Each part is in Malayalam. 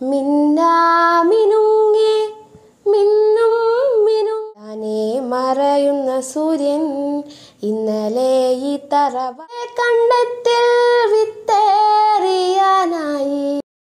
മിന്നാമിനുങ്ങേ മിന്നും മിനും താനേ മറയുന്ന സൂര്യൻ ഇന്നലെ ഈ തറവ കണ്ടത്തിൽ വിത്തേറിയാനായി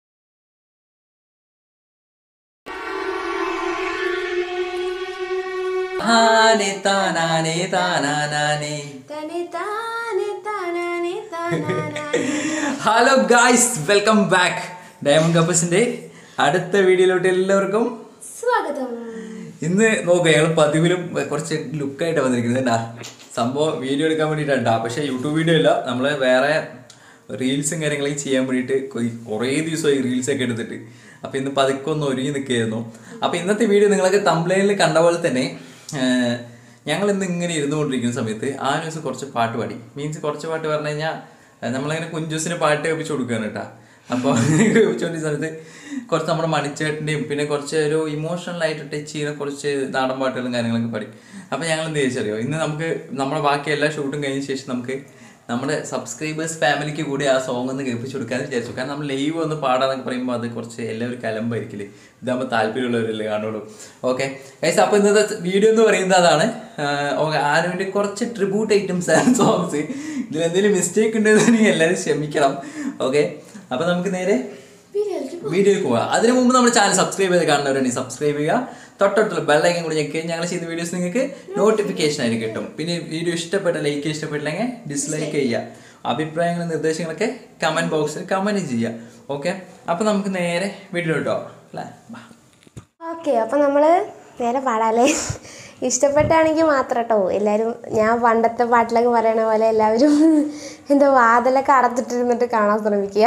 താനെ താനാനെ താനാനാനെ തനെ താനെ താനാനെ താനാനാനെ. Hello guys welcome back diamond കപ്പസിന്റെ അടുത്ത വീഡിയോയിലോട്ട് എല്ലാവർക്കും സ്വാഗതം ഇന്ന് നോക്കുക ഞങ്ങൾ പതിവിലും കുറച്ച് ലുക്കായിട്ട് വന്നിരിക്കുന്നത് കേട്ടാ സംഭവം വീഡിയോ എടുക്കാൻ വേണ്ടിയിട്ടാ പക്ഷേ യൂട്യൂബ് വീഡിയോ അല്ല നമ്മൾ വേറെ റീൽസും കാര്യങ്ങളൊക്കെ ചെയ്യാൻ വേണ്ടിയിട്ട് കൊയ്- കുറേ ദിവസമായി റീൽസ് ഒക്കെ എടുത്തിട്ട് അപ്പോൾ ഇന്ന് പതുക്കെ ഒന്ന് ഒരുങ്ങി നിൽക്കുകയായിരുന്നു അപ്പോൾ ഇന്നത്തെ വീഡിയോ നിങ്ങളൊക്കെ തംബ്ലൈനിൽ കണ്ട പോലെ തന്നെ ഏർ, ഞങ്ങൾ ഇന്ന് ഇങ്ങനെ ഇരുന്നുകൊണ്ടിരിക്കുന്ന സമയത്ത് ആ ദിവസം കുറച്ച് പാട്ട് പാടി മീൻസ് കുറച്ച് പാട്ട് പറഞ്ഞു കഴിഞ്ഞാൽ നമ്മളിങ്ങനെ കുഞ്ചൂസിന് പാട്ട് കേൾപ്പിച്ചു കൊടുക്കുകയാണ് കേട്ടോ അപ്പോൾ കേൾപ്പിച്ചുകൊണ്ടിരുന്ന സമയത്ത് കുറച്ച് നമ്മുടെ മണിച്ചേട്ടൻ്റെയും പിന്നെ കുറച്ച് ഒരു ഇമോഷണൽ ആയിട്ട് ടച്ച് ചെയ്യുന്ന കുറച്ച് നാടൻ പാട്ടുകളും കാര്യങ്ങളൊക്കെ പാടി അപ്പോൾ ഞങ്ങൾ എന്ത് ചോദിച്ചറിയോ ഇന്ന് നമുക്ക് നമ്മുടെ ബാക്കി എല്ലാ ഷൂട്ടും കഴിഞ്ഞ ശേഷം നമുക്ക് നമ്മുടെ സബ്സ്ക്രൈബേഴ്സ് ഫാമിലിക്ക് കൂടി ആ സോങ് ഒന്ന് കേൾപ്പിച്ചു കൊടുക്കാന്ന് വിചാരിച്ചു കാരണം നമ്മൾ ലൈവ് ഒന്ന് പാടാന്നൊക്കെ പറയുമ്പോൾ അത് കുറച്ച് എല്ലാവരും കലമ്പായിരിക്കില്ലേ ഇതാകുമ്പോൾ താല്പര്യമുള്ളവരല്ലേ കാണുള്ളൂ ഓക്കെ ഗൈസ് അപ്പോൾ ഇന്നത്തെ വീഡിയോ എന്ന് പറയുന്നത് അതാണ് ഓക്കെ ആരും വേണ്ടി കുറച്ച് ട്രിബ്യൂട്ട് ഐറ്റംസ് ആണ് സോങ്സ് ഇതിൽ എന്തെങ്കിലും മിസ്റ്റേക്ക് ഉണ്ടെന്നുണ്ടെങ്കിൽ എല്ലാവരും ക്ഷമിക്കണം ഓക്കെ അപ്പോൾ നമുക്ക് നേരെ വീഡിയോയിൽ പോവുക അതിന് മുമ്പ് നമ്മുടെ ചാനൽ സബ്സ്ക്രൈബ് ചെയ്ത് കാണുന്നവരുണ്ടെങ്കിൽ സബ്സ്ക്രൈബ് ചെയ്യുക തൊട്ടടുത്തുള്ള ബെല്ലൈക്കൻ കൂടി ഞെക്കി ഞങ്ങൾ ചെയ്യുന്ന വീഡിയോസ് നിങ്ങൾക്ക് നോട്ടിഫിക്കേഷൻ ആയിട്ട് കിട്ടും പിന്നെ വീഡിയോ ഇഷ്ടപ്പെട്ട ലൈക്ക് ഇഷ്ടപ്പെട്ടില്ലെങ്കിൽ ഡിസ്ലൈക്ക് ചെയ്യുക അഭിപ്രായങ്ങളും നിർദ്ദേശങ്ങളൊക്കെ കമൻറ്റ് ബോക്സിൽ കമൻറ്റ് ചെയ്യുക ഓക്കെ അപ്പോൾ നമുക്ക് നേരെ വീഡിയോ കേട്ടോ അല്ലേ ബാ. ഓക്കെ അപ്പം നമ്മൾ നേരെ പാടാല്ലേ ഇഷ്ടപ്പെട്ടാണെങ്കിൽ മാത്രം കേട്ടോ എല്ലാവരും ഞാൻ പണ്ടത്തെ പാട്ടിലൊക്കെ പറയണ പോലെ എല്ലാവരും എന്തോ വാതിലൊക്കെ അടച്ചിട്ടിരുന്നിട്ട് കാണാൻ ശ്രമിക്കുക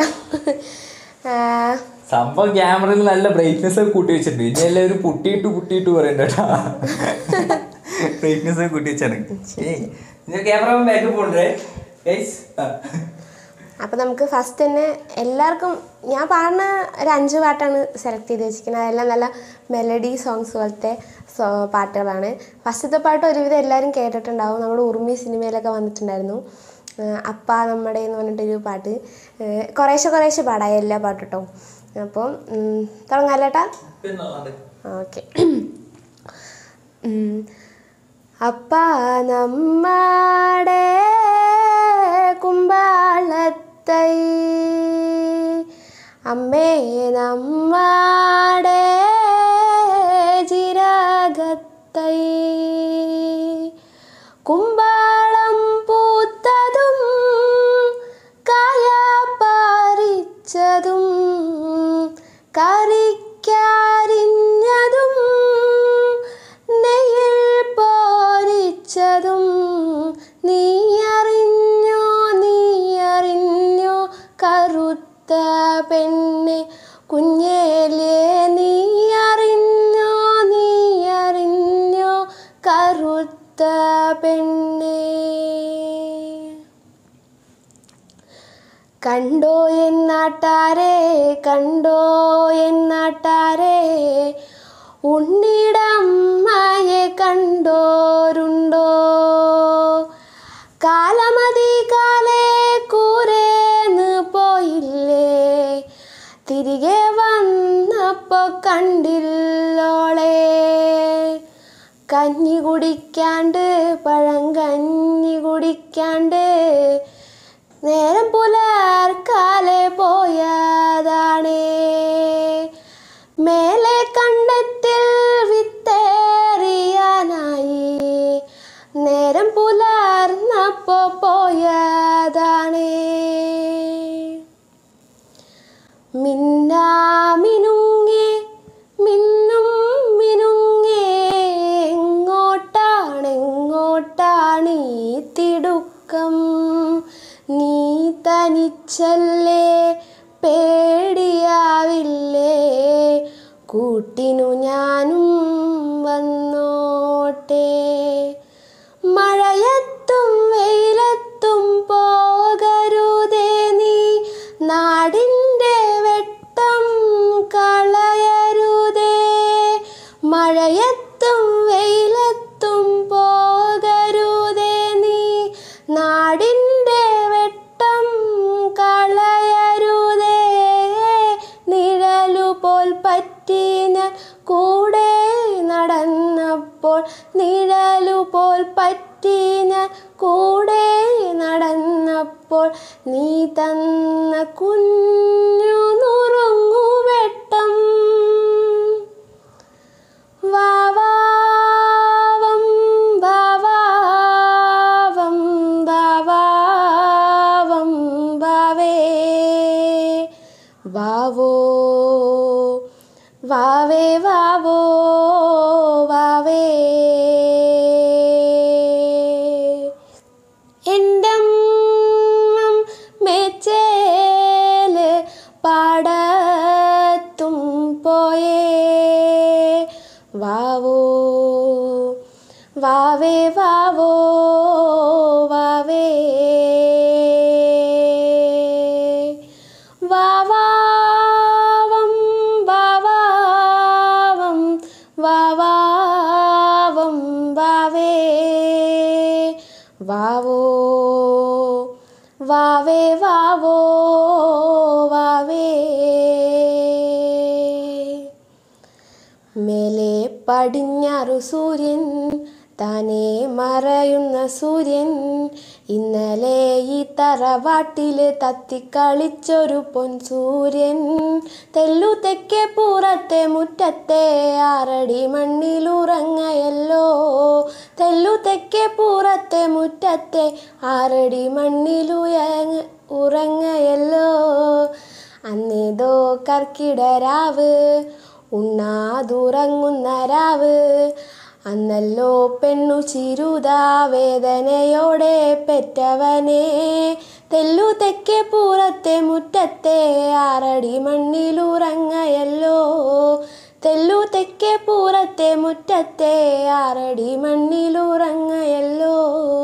ആ, സംഭവം ക്യാമറയിൽ നല്ല ബ്രൈറ്റ്നെസ് ഒക്കെ കൂട്ടി വെച്ചിട്ടുണ്ട് ഇനി എല്ലാവരും പുട്ടിയിട്ട് പുട്ടിയിട്ട് പറയണ്ട കേട്ടോ ബ്രൈറ്റ്നെസ് ഒക്കെ കൂട്ടി വെച്ചാണ് ക്യാമറ ബാക്ക് പോണ്ടേ ഗൈസ് അപ്പം നമുക്ക് ഫസ്റ്റ് തന്നെ എല്ലാവർക്കും ഞാൻ പാടുന്ന ഒരു അഞ്ച് പാട്ടാണ് സെലക്ട് ചെയ്ത് വെച്ചിരിക്കുന്നത് അതെല്ലാം നല്ല മെലഡി സോങ്സ് പോലത്തെ സോ പാട്ടുകളാണ് ഫസ്റ്റത്തെ പാട്ട് ഒരുവിധം എല്ലാവരും കേട്ടിട്ടുണ്ടാവും നമ്മുടെ ഉറുമി സിനിമയിലൊക്കെ വന്നിട്ടുണ്ടായിരുന്നു ഏഹ് അപ്പ നമ്മുടെ എന്ന് പറഞ്ഞിട്ടൊരു പാട്ട് ഏഹ് കുറേശ്ശെ കുറേശ്ശെ പാടാം എല്ലാ പാട്ടും കേട്ടോ അപ്പം ഉം, തുടങ്ങാല്ലേട്ടാ ഓക്കെ അപ്പ നമ്മടെ കുമ്പാളത്തൈ അമ്മേ നമ്മടെ ചിരകത്തൈ കുമ്പാളം പൂത്തതും കായ പറിച്ചതും കറിക്കരിഞ്ഞതും നെയ്യിൽ പോരിച്ചതും നീ അറിഞ്ഞോ നീ അറിഞ്ഞോ കറുത്ത പെണ്ണെ കുഞ്ഞേലേ നീ അറിഞ്ഞോ നീ അറിഞ്ഞോ കറുത്ത പെണ്ണേ കണ്ടോ എന്നാട്ടാരെ കണ്ടോ എന്നാട്ടാരെ ഉണ്ണിടമ്മയെ കണ്ടോരുണ്ടോ കാലമതി കാലേ കൂരേന്ന് പോയില്ലേ തിരികെ വന്നപ്പോ കണ്ടില്ലോളെ കഞ്ഞി കുടിക്കാണ്ട് പഴം കഞ്ഞി കുടിക്കാണ്ട് നേരം പുലർക്കാലെ പോയതാണേ മേലെ കണ്ടത്തിൽ വിത്തേറിയാനായി നേരം പുലർന്നപ്പോ പോയതാണേ മിന്നാമിനുങ്ങേ മിന്നും മിനുങ്ങേ എങ്ങോട്ടാണ് എങ്ങോട്ടാണ് ഈ തിടുക്കം നീ തനിച്ചല്ലേ പേടിയാവില്ലേ കൂട്ടിനു ഞാനും വന്നോട്ടെ മഴയത്തും വെയിലത്തും പോകരുതേ നീ നാടിൻ്റെ വെട്ടം കളയരുതേ മഴയത്തും വെയിലത്തും പോകരുതേ നീ നാടിൻ്റെ വെട്ടം കളയരുതേ നിഴലു പോൽ പറ്റി ഞാൻ കൂടെ നടന്നപ്പോൾ നിഴലു പോൽ പറ്റി ഞാൻ കൂടെ നടന്നപ്പോൾ നീ തന്ന കുഞ്ഞു നുറുങ്ങുവെട്ടം വാവാവം വാവാവം വാവാവം വാവേ വാവോ വാവേ വാവോ വാവേ എൻ്റമ്മം മേച്ചേല് പാടത്തും പോയേ വാവോ വാവേ വാവോ വാവേ വാവാവം വാവാവം വാവാവം വാവേ വാവോ വാവേ വാവോ വാവേ മേലെ പടിഞ്ഞാറു സൂര്യൻ താനേ മറയുന്ന സൂര്യൻ ഇന്നലെ ഈ തറവാട്ടില് തത്തിക്കളിച്ചൊരു പൊൻ സൂര്യൻ തെല്ലു തെക്കേ പൂറത്തെ മുറ്റത്തെ ആറടി മണ്ണിലുറങ്ങയല്ലോ തെല്ലു തെക്കേ പൂറത്തെ മുറ്റത്തെ ആറടി മണ്ണിലുയങ്ങ ഉറങ്ങയല്ലോ അന്നേതോ കർക്കിടരാവ് ഉണ്ണാതുറങ്ങുന്ന രാവ് അന്നല്ലോ പെണ്ണു ചിരുതാ വേദനയോടെ പെറ്റവനെ തെല്ലു തെക്കേ പൂറത്തെ മുറ്റത്തെ ആറടി മണ്ണിലുറങ്ങയല്ലോ തെല്ലു തെക്കേ പൂറത്തെ മുറ്റത്തെ ആറടി മണ്ണിലുറങ്ങയല്ലോ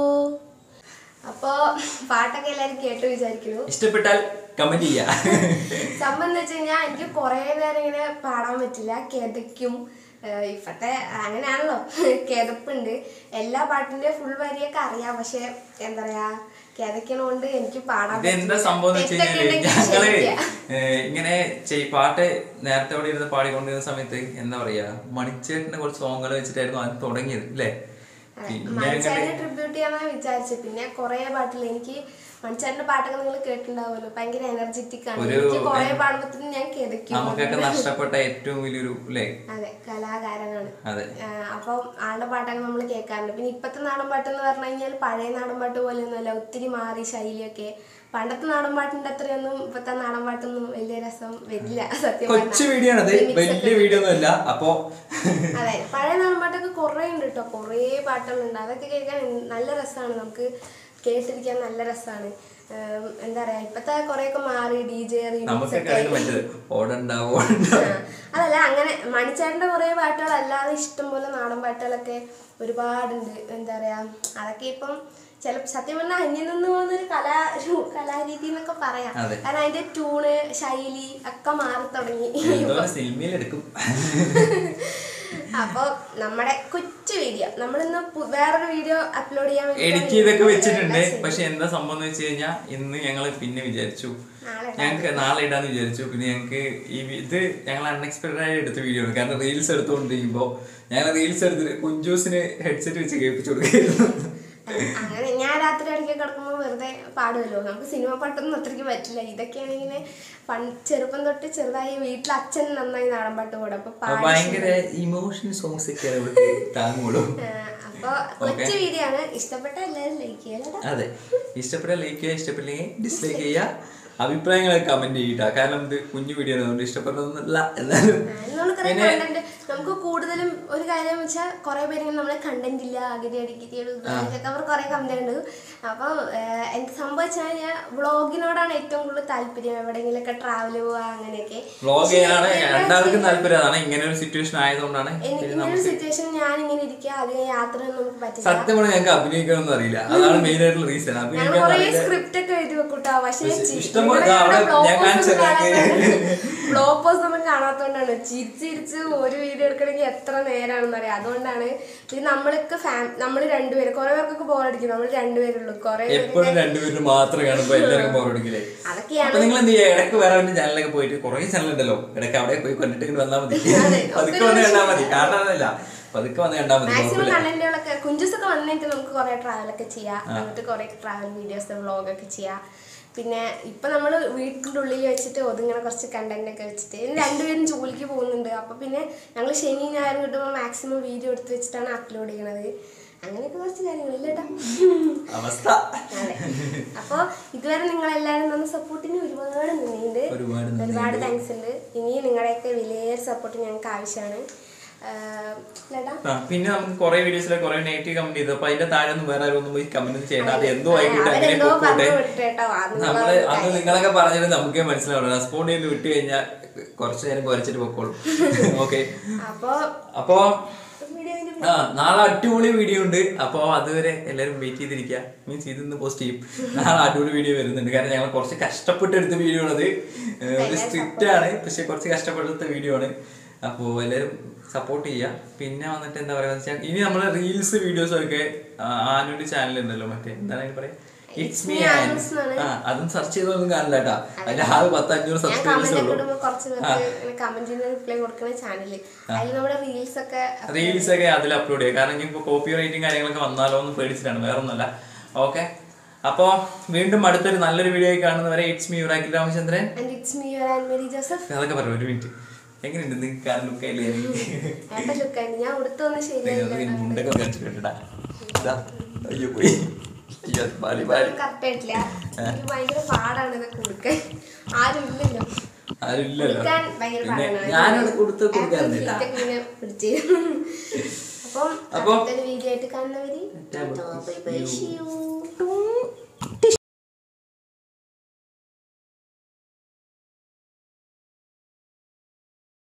അപ്പോ പാട്ടൊക്കെ എല്ലാരും കേട്ടു വിചാരിക്കുന്നു ഇഷ്ടപ്പെട്ടാൽ കമന്റ് ചെയ്യാ സംഭവം എന്ന് വെച്ച് കഴിഞ്ഞാൽ എനിക്ക് കുറേ നേരം ഇങ്ങനെ പാടാൻ പറ്റില്ല കിതയ്ക്കും ഏഹ് ഇപ്പത്തെ അങ്ങനെയാണല്ലോ കിതപ്പുണ്ട് എല്ലാ പാട്ടിന്റെ ഫുൾ വരിയൊക്കെ അറിയാം പക്ഷെ എന്താ പറയാ കിതയ്ക്കണോണ്ട് എനിക്ക് പാടാൻ ഇത് എന്താ സംഭവം എന്ന് വെച്ച് തെറ്റൊക്കെ കഴിഞ്ഞാല് ഉണ്ടെങ്കിൽ ഞങ്ങള് ക്ഷമിക്കുക. ഏഹ് ഇങ്ങനെ ചെയ്- പാട്ട് നേരത്തെ അവിടെ ഇരുന്ന് പാടിക്കൊണ്ടിരുന്ന സമയത്ത് എന്താ പറയാ മണിച്ചേട്ടന്റെ കുറച്ച് സോങ്ങുകൾ വെച്ചിട്ടായിരുന്നു അത് തുടങ്ങിയത് അല്ലേ പിന്നെ മണിച്ചാനെ അങ്ങനെ ട്രിബ്യൂട്ട് ചെയ്യാന്നാ വിചാരിച്ചത് പിന്നെ കുറെ പാട്ടില്ല എനിക്ക് മണിച്ചാന്റെ പാട്ടൊക്കെ നിങ്ങൾ കേട്ടിട്ടുണ്ടാവുമല്ലോ ഭയങ്കര എനർജറ്റിക് ആണ് ഒരു- എനിക്ക് കുറെ പാടുമ്പത്തിന് ഞാൻ കിതയ്ക്കും നമുക്കൊക്കെ നഷ്ടപ്പെട്ട ഏറ്റവും വലിയൊരു അല്ലേ അതെ കലാകാരനാണ് അതെ ആഹ് അപ്പം ആളുടെ പാട്ടൊക്കെ നമ്മൾ കേൾക്കാറുണ്ട് പിന്നെ ഇപ്പത്തെ നാടൻ പാട്ട് എന്ന് പറഞ്ഞു കഴിഞ്ഞാൽ പഴയ നാടൻ പാട്ട് പോലെയൊന്നുമല്ല ഒത്തിരി മാറി ശൈലിയൊക്കെ പണ്ടത്തെ നാടൻ പാട്ടിന്റെ അത്രയൊന്നും ഇപ്പത്തെ നാടൻ പാട്ടൊന്നും വലിയ രസം വരില്ല സത്യം കൊച്ചു പറഞ്ഞാ. വീഡിയോ ആണത് Remix ഒക്കെ വലിയ വീഡിയോ ഒന്നും അല്ല അപ്പോ അതെ പഴയ നാടൻ പാട്ടൊക്കെ കുറേ ഉണ്ട് കേട്ടോ കുറേ പാട്ടുകളുണ്ട് അതൊക്കെ കേൾക്കാൻ നല്ല രസമാണ് നമുക്ക് കേട്ടിരിക്കാൻ നല്ല രസമാണ് എന്താ പറയാ ഇപ്പത്തെ കുറെയൊക്കെ മാറി ഡി ജെ നമുക്കൊക്കെ അതിന് പറ്റത് ഓടണ്ട ഓടണ്ട അതല്ല അങ്ങനെ മണിച്ചേട്ടന്റെ കുറെ പാട്ടുകൾ അല്ലാതെ ഇഷ്ടം പോലെ നാടൻ പാട്ടുകളൊക്കെ ഒരുപാടുണ്ട് എന്താ പറയാ അതൊക്കെ ഇപ്പം ചില സത്യം പറഞ്ഞാൽ അന്യം നിന്ന് പോകുന്നൊരു കലാ ഒരു കലാരീതി എന്നൊക്കെ പറയാം അതെ. കാരണം അതിന്റെ ട്യൂണ് ശൈലി ഒക്കെ മാറി തുടങ്ങി എന്തോ സിനിമയിൽ എടുക്കും അപ്പൊ നമ്മുടെ കൊച്ചു വീഡിയോ നമ്മളിന്ന് പു- വേറൊരു വീഡിയോ അപ്ലോഡ് ചെയ്യാൻ വേണ്ടി എഡിറ്റ് ചെയ്തൊക്കെ വെച്ചിട്ടുണ്ട് പക്ഷെ എന്താ സംഭവം എന്ന് വെച്ച് കഴിഞ്ഞാൽ ഇന്ന് ഞങ്ങൾ പിന്നെ വിചാരിച്ചു നാളെ ഞങ്ങൾക്ക് നാളെ ഇടാന്ന് വിചാരിച്ചു പിന്നെ ഞങ്ങൾക്ക് ഈ വി- ഇത് ഞങ്ങൾ അൺഎക്സ്പെക്ടഡ് ആയി എടുത്ത വീഡിയോ ആണ് കാരണം റീൽസ് എടുത്തുകൊണ്ടിരിക്കുമ്പോൾ ഞങ്ങൾ റീൽസ് എടുത്തിട്ട് കുഞ്ചൂസിന് ഹെഡ്സെറ്റ് വെച്ച് കേൾപ്പിച്ചു കൊടുക്കുകയായിരുന്നു അങ്ങനെ ഞാൻ രാത്രി ഇടയ്ക്ക് കിടക്കുമ്പോൾ വെറുതെ പാടുമല്ലോ നമുക്ക് സിനിമ പാട്ടൊന്നും അത്രയ്ക്ക് പറ്റില്ല ഇതൊക്കെയാണെങ്കിൽ പണ്ട് ചെറുപ്പം തൊട്ട് ചെറുതായി വീട്ടിൽ അച്ഛൻ നന്നായി നാടൻ പാട്ട് പാടും അപ്പൊ അപ്പൊ പാടി ഭയങ്കര ഇമോഷണൽ സോങ്സ് ഒക്കെ അവർക്ക് താങ്ങുള്ളൂ ആഹ് അപ്പൊ കൊച്ചു വീഡിയോ ആണ് ഇഷ്ടപ്പെട്ട എല്ലാവരും ലൈക്ക് ചെയ്യാലോ അതെ ഇഷ്ടപ്പെട്ട ലൈക്ക് ചെയ്യുക ഇഷ്ടപ്പെട്ടില്ലെങ്കിൽ ഡിസ്ലൈക്ക് ചെയ്യുക അഭിപ്രായങ്ങൾ കമന്റ് ചെയ്യുക കാരണം ഇത് കുഞ്ഞു വീഡിയോ ആണ് അതുകൊണ്ട് ഇഷ്ടപ്പെട്ടതൊന്നുമില്ല എന്നാലും നമ്മൾ കുറെ പിന്നെ കണ്ടന്റ് നമുക്ക് കൂടുതലും ഒരു കാര്യം വെച്ചാൽ കുറെ പേര് ഇങ്ങനെ നമ്മളെ കണ്ടന്റ് ഇല്ല അഗതി അടിക്കത്തി ഇതൊക്കെ അവർ കുറെ കമന്റ് ഉണ്ട് അപ്പം ആഹ് എനിക്ക് സംഭവിച്ചാൽ ഞാൻ വ്ളോഗിനോടാണ് ഏറ്റവും കൂടുതൽ താല്പര്യം എവിടെയെങ്കിലൊക്കെ ട്രാവൽ പോവുക അങ്ങനെയൊക്കെ വ്ളോഗ് ചെയ്യാനാണ് രണ്ടാൾക്കും താല്പര്യം അതാണ് ഇങ്ങനെ ഒരു സിറ്റുവേഷൻ ആയതുകൊണ്ടാണ് എനിക്ക് പിന്നെ ഇങ്ങനെ ഒരു നമുക്ക് സിറ്റുവേഷൻ ഞാൻ ഇങ്ങനെ ഇരിക്കുക അധികം യാത്രയൊന്നും നമുക്ക് പറ്റില്ല സത്യം പറഞ്ഞാൽ ഞങ്ങൾക്ക് അഭിനയിക്കണമെന്ന് അറിയില്ല അതാണ് മെയിൻ ആയിട്ടുള്ള റീസൺ ഞാൻ അഭിനയിക്കാൻ കുറെ അറിയില്ല സ്ക്രിപ്റ്റ് ഒക്കെ എഴുതി വെക്കൂട്ടോ പക്ഷേ പക്ഷേ ഇഷ്ടംപോലെ ഇതാ അവിടെ ഞാൻ കാണിച്ചു തരാം. ബ്ലോപ്പേഴ്സ് ഒന്നും കാണാത്തോണ്ടാണ് ചിരിച്ചിരിച്ച് ഒരു വീഡിയോ എടുക്കണമെങ്കിൽ എത്ര നേരമാണെന്ന് അറിയാം അതുകൊണ്ടാണ് പിന്നെ നമ്മളൊക്കെ ഫാം നമ്മൾ രണ്ടുപേരും കുറെ പേർക്കൊക്കെ ബോറടിക്കും നമ്മൾ രണ്ടുപേരുള്ളൂ കുറെ എപ്പോഴും രണ്ടുപേരും മാത്രം കാണുമ്പോ എല്ലാവർക്കും ബോറടിക്കില്ലേ അതൊക്കെയാണ് അപ്പൊ നിങ്ങൾ എന്ത് ചെയ്യുക ഇടയ്ക്ക് വേറെ ഒരു ചാനലിലൊക്കെ പോയിട്ട് കുറെ ചാനൽ ഉണ്ടല്ലോ ഇടയ്ക്ക് അവിടെ പോയി കണ്ടിട്ട് ഇങ്ങോട്ട് വന്നാൽ മതി അതെ, പതുക്കെ വന്ന് കണ്ടാൽ മതി കാരണം അതല്ല പതുക്കെ വന്ന് കണ്ടാൽ മതി മാക്സിമം കുഴപ്പമില്ല കണ്ടന്റുകളൊക്കെ കുഞ്ചസൊക്കെ വന്നിട്ട് നമുക്ക് കുറെ ട്രാവലൊക്കെ ചെയ്യാം എന്നിട്ട് കുറെ ട്രാവൽ വീഡിയോസ് വ്ളോഗൊക്കെ ചെയ്യാം പിന്നെ ഇപ്പൊ നമ്മൾ വീട്ടിൻ്റെ ഉള്ളിൽ വെച്ചിട്ട് ഒതുങ്ങനെ കുറച്ച് കണ്ടന്റ് ഒക്കെ വെച്ചിട്ട് ഇനി രണ്ടുപേരും ജോലിക്ക് പോകുന്നുണ്ട് അപ്പൊ പിന്നെ ഞങ്ങൾ ശനി ഞായറും കിട്ടുമ്പോൾ മാക്സിമം വീഡിയോ എടുത്ത് വെച്ചിട്ടാണ് അപ്ലോഡ് ചെയ്യണത് അങ്ങനെയൊക്കെ കുറച്ച് കാര്യങ്ങളില്ലേട്ടാ അവസ്ഥ അതെ അപ്പോൾ ഇതുവരെ നിങ്ങൾ എല്ലാവരും തന്ന സപ്പോർട്ടിന് ഒരുപാട് നന്ദിയുണ്ട് ഒരുപാട് നന്ദിയുണ്ട്. ഒരുപാട് താങ്ക്സ് ഉണ്ട് ഇനിയും നിങ്ങളുടെയൊക്കെ വലിയൊരു സപ്പോർട്ട് ഞങ്ങൾക്ക് ആവശ്യമാണ് ലേട്ടാ ആ, പിന്നെ നമുക്ക് കുറെ വീഡിയോസിൽ കുറെ നെഗറ്റീവ് കമന്റ് ചെയ്തു അപ്പൊ അതിന്റെ താഴെ ഒന്നും വേറെ ആരും ഒന്നും പോയി കമന്റ് ചെയ്യണ്ട അത് എന്തോ ആയിക്കോട്ടെ അങ്ങനെ അവരെന്തോ പൊക്കോട്ടെ പറഞ്ഞു വിട്ടേട്ടോ നമ്മള് അന്ന് നിങ്ങളൊക്കെ പറഞ്ഞത് നമുക്കേ മനസ്സിലാവുള്ളൂ റെസ്പോണ്ട് ചെയ്ത് വിട്ട് കഴിഞ്ഞാൽ കുറച്ച് നേരം കുറച്ചിട്ട് പൊക്കോളും ഓക്കെ അപ്പോ അപ്പോ വീഡിയോന്റെ ആ നാളെ അടിപൊളി വീഡിയോ ഉണ്ട് അപ്പോൾ അതുവരെ എല്ലാവരും വെയിറ്റ് ചെയ്തിരിക്കുക മീൻസ് ഇതിന്ന് പോസ്റ്റ് ചെയ്യും നാളെ അടിപൊളി വീഡിയോ വരുന്നുണ്ട് കാരണം ഞങ്ങൾ കുറച്ച് കഷ്ടപ്പെട്ട് എടുത്ത വീഡിയോ ആണത് ഏഹ് ഒരു സ്ട്രിക്റ്റ് ആണ് പക്ഷെ കുറച്ച് കഷ്ടപ്പെട്ടെടുത്ത വീഡിയോ ആണ് അപ്പോൾ എല്ലാവരും സപ്പോർട്ട് ചെയ്യുക പിന്നെ വന്നിട്ട് എന്താ പറയുക വെച്ചാൽ ഇനി നമ്മൾ റീൽസ് വീഡിയോസ് ഒക്കെ ആനുവിന്റെ ചാനൽ ഉണ്ടല്ലോ മറ്റേ എന്താണ് അതിന് പറയാ ഇറ്റ്സ് മീ ആനൂസ് എന്നാണ്. ആ അതും സെർച്ച് ചെയ്തൊന്നും കാണില്ല കേട്ടാ അതിൽ ആ പത്ത് അഞ്ഞൂറ് ഞാൻ സബ്സ്ക്രൈബേഴ്സ് കമന്റ് ഉള്ളൂ ഒക്കെ ഇടുമ്പോൾ കുറച്ച് പേർക്ക് കമന്റ് ചെയ്യുന്ന റിപ്ലൈ കൊടുക്കുന്ന ചാനല് അതിൽ നമ്മുടെ റീൽസ് ഒക്കെ റീൽസ് ഒക്കെ അതിൽ അപ്ലോഡ് ചെയ്യുക കാരണം ഇനിയിപ്പോൾ കോപ്പി റൈറ്റിംഗ് കാര്യങ്ങളൊക്കെ വന്നാലോ എന്ന് പേടിച്ചിട്ടാണ് വേറെ ഒന്നുമല്ല ഓക്കെ അപ്പോൾ വീണ്ടും അടുത്തൊരു നല്ലൊരു വീഡിയോ ആയി കാണുന്നവരെ ഇറ്റ്സ് മീ യുറാക്കിൽ Ramachandran and it's me your and Mary Joseph അതൊക്കെ പറയാം ഒരു മിനിറ്റ് എങ്ങനെയുണ്ട് നിങ്ങൾക്ക് കാരണം ലുക്ക് ആയില്ലേ ഏട്ട ലുക്കാണ് ഞാൻ ഉടുത്തൊന്നും ശരിയായില്ല മുണ്ടൊക്കെ കാണിച്ചിട്ടുണ്ടാ ഇതാ അയ്യോ പോയി അയ്യോ ബാലി ബാലി കറക്റ്റ് ആയിട്ടില്ല എനിക്ക് ഭയങ്കര പാടാണ് ഇതൊക്കെ കൊടുക്കാൻ ആരും ഇല്ലല്ലോ ആരും ഇല്ലല്ലോ കൊടുക്കാൻ ഭയങ്കര പിന്നെ പാടാണ് ഞാനവിടെ കൊടുത്ത് കൊടുക്കാൻ ആപ്പിൾ തന്നില്ല ഫീറ്റൊക്കെ ഇങ്ങനെ പിടിച്ച് അപ്പം അപ്പം അടുത്തൊരു വീഡിയോ ആയിട്ട് കാണുന്നവര് ടാബ്. Bye bye U